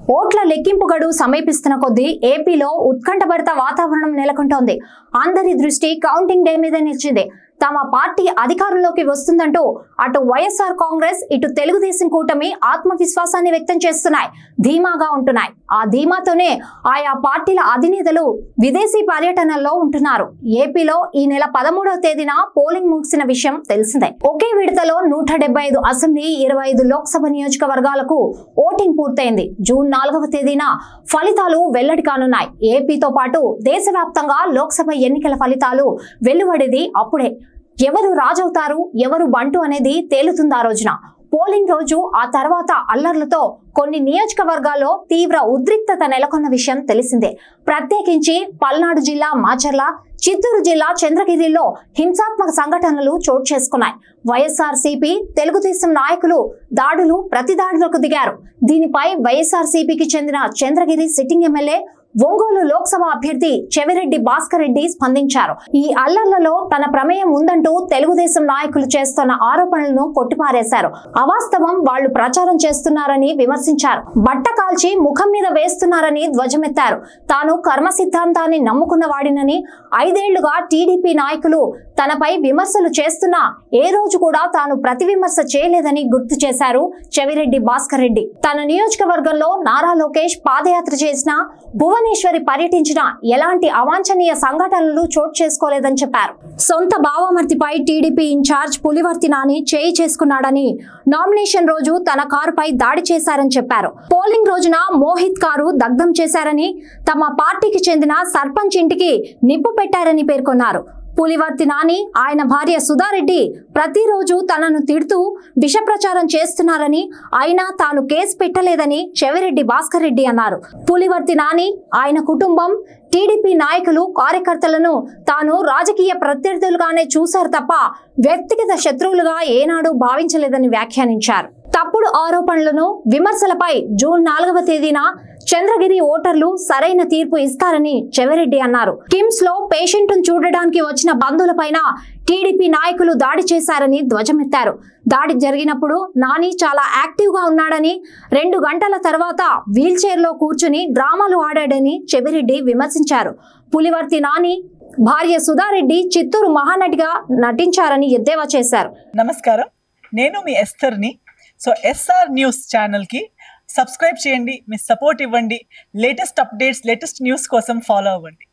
ఓట్ల లెక్కింపు గడువు సమీపిస్తున్న కొద్దీ ఏపీలో ఉత్కంఠభరిత వాతావరణం నెలకొంటోంది అందరి దృష్టి కౌంటింగ్ డే మీద నిలిచింది తమ పార్టీ అధికారంలోకి వస్తుందంటూ అటు వైఎస్ఆర్ కాంగ్రెస్ ఇటు తెలుగుదేశం కూటమి ఆత్మవిశ్వాసాన్ని వ్యక్తం చేస్తున్నాయి ధీమాగా ఉంటున్నాయి ఆ ధీమాతోనే ఆయా పార్టీల అధినేతలు విదేశీ పర్యటనల్లో ఉంటున్నారు ఏపీలో ఈ నెల పదమూడవ తేదీన పోలింగ్ ముగిసిన విషయం తెలిసిందే ఒకే విడతలో నూట డెబ్బై ఐదు అసెంబ్లీ ఇరవై ఐదు లోక్సభ నియోజకవర్గాలకు ఓటింగ్ పూర్తయింది జూన్ నాలుగవ తేదీన ఫలితాలు వెల్లడి కానున్నాయి ఏపీతో పాటు దేశవ్యాప్తంగా లోక్సభ ఎన్నికల ఫలితాలు వెలువడేది అప్పుడే ఎవరు రాజవుతారు ఎవరు బంటు అనేది తేలుతుంది ఆ రోజున పోలింగ్ రోజు ఆ తర్వాత అల్లర్లతో కొన్ని నియోజకవర్గాల్లో తీవ్ర ఉద్రిక్తత నెలకొన్న విషయం తెలిసిందే ప్రత్యేకించి పల్నాడు జిల్లా మాచర్ల చిత్తూరు జిల్లా చంద్రగిరిలో హింసాత్మక సంఘటనలు చోటు చేసుకున్నాయి వైఎస్ఆర్ తెలుగుదేశం నాయకులు దాడులు ప్రతిదాడులకు దిగారు దీనిపై వైఎస్ఆర్ చెందిన చంద్రగిరి సిట్టింగ్ ఎమ్మెల్యే ఒంగోలు లోక్సభ అభ్యర్థి చెవిరెడ్డి భాస్కర్ రెడ్డి స్పందించారు ఈ అల్లర్లలో తన ప్రమేయం ఉందంటూ తెలుగుదేశం నాయకులు చేస్తున్న ఆరోపణలను కొట్టిపారేశారు అవాస్తవం వాళ్లు ప్రచారం చేస్తున్నారని విమర్శించారు బట్ట కాల్చి ముఖం మీద వేస్తున్నారని ధ్వజమెత్తారు తాను కర్మ సిద్ధాంతాన్ని నమ్ముకున్న వాడినని ఐదేళ్లుగా టీడీపీ నాయకులు తనపై విమర్శలు చేస్తున్నా ఏ రోజు కూడా తాను ప్రతి విమర్శ చేయలేదని గుర్తు చేశారు చెవిరెడ్డి భాస్కర్ రెడ్డి తన నియోజకవర్గంలో నారా లోకేష్ పాదయాత్ర చేసిన భువనేశ్వరి పర్యటించిన ఎలాంటి అవాంఛనీయ సంఘటనలు చోటు చేసుకోలేదని చెప్పారు సొంత బావమర్తిపై టీడీపీ ఇన్ఛార్జ్ పులివర్తి నాని చేయి చేసుకున్నాడని నామినేషన్ రోజు తన కారుపై దాడి చేశారని చెప్పారు పోలింగ్ రోజున మోహిత్ కారు దగ్ధం చేశారని తమ పార్టీకి చెందిన సర్పంచ్ ఇంటికి నిప్పు పెట్టారని పేర్కొన్నారు పులివర్తి నాని ఆయన భార్య సుధారెడ్డి ప్రతిరోజు తనను తిడుతూ విష ప్రచారం చేస్తున్నారని అయినా తాను కేసు పెట్టలేదని చెవిరెడ్డి భాస్కర్ రెడ్డి అన్నారు పులివర్తి నాని ఆయన కుటుంబం టీడీపీ నాయకులు కార్యకర్తలను తాను రాజకీయ ప్రత్యర్థులుగానే చూశారు తప్ప వ్యక్తిగత శత్రువులుగా ఏనాడు భావించలేదని వ్యాఖ్యానించారు తప్పుడు ఆరోపణలను విమర్శలపై జూన్ నాలుగవ తేదీన చంద్రగిరి ఓటర్లు సరైన తీర్పు ఇస్తారని చెవిరెడ్డి అన్నారు కిమ్స్ లో పేషెంట్ చూడడానికి వచ్చిన బంధువులపైన టీడీపీ నాయకులు దాడి చేశారని ధ్వజమెత్తారు దాడి జరిగినప్పుడు నాని చాలా యాక్టివ్ గా ఉన్నాడని రెండు గంటల తర్వాత వీల్ చైర్ లో కూర్చుని డ్రామాలు ఆడాడని చెవిరెడ్డి విమర్శించారు పులివర్తి నాని భార్య సుధారెడ్డి చిత్తూరు మహానటిగా నటించారని ఎద్దేవా చేశారు నమస్కారం నేను మీ ఎస్తర్ని సో ఎస్ఆర్ న్యూస్ ఛానల్కి సబ్స్క్రైబ్ చేయండి మీ సపోర్ట్ ఇవ్వండి లేటెస్ట్ అప్డేట్స్ లేటెస్ట్ న్యూస్ కోసం ఫాలో అవ్వండి